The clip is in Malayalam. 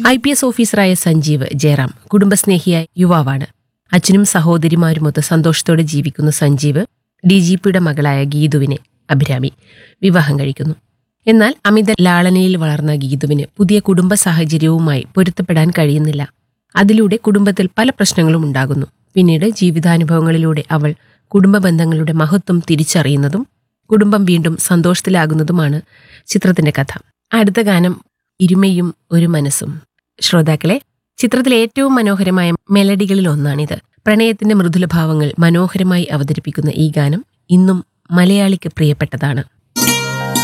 ഐ പി എസ് ഓഫീസറായ സഞ്ജീവ് ജയറാം കുടുംബസ്നേഹിയായ യുവാവാണ് അച്ഛനും സഹോദരിമാരുമൊത്ത് സന്തോഷത്തോടെ ജീവിക്കുന്ന സഞ്ജീവ് ഡി ജി പിയുടെ മകളായ ഗീതുവിനെ അഭിരാമി വിവാഹം കഴിക്കുന്നു എന്നാൽ അമിത ലാളനയിൽ വളർന്ന ഗീതുവിന് പുതിയ കുടുംബ സാഹചര്യവുമായി പൊരുത്തപ്പെടാൻ കഴിയുന്നില്ല അതിലൂടെ കുടുംബത്തിൽ പല പ്രശ്നങ്ങളും ഉണ്ടാകുന്നു പിന്നീട് ജീവിതാനുഭവങ്ങളിലൂടെ അവൾ കുടുംബ ബന്ധങ്ങളുടെ മഹത്വം തിരിച്ചറിയുന്നതും കുടുംബം വീണ്ടും സന്തോഷത്തിലാകുന്നതുമാണ് ചിത്രത്തിന്റെ കഥ അടുത്ത ഗാനം ഇരുമയും ഒരു മനസ്സും ശ്രോതാക്കളെ ചിത്രത്തിലെ ഏറ്റവും മനോഹരമായ മെലഡികളിൽ ഒന്നാണിത് പ്രണയത്തിന്റെ മൃദുലഭാവങ്ങൾ മനോഹരമായി അവതരിപ്പിക്കുന്ന ഈ ഗാനം ഇന്നും മലയാളിക്ക് പ്രിയപ്പെട്ടതാണ്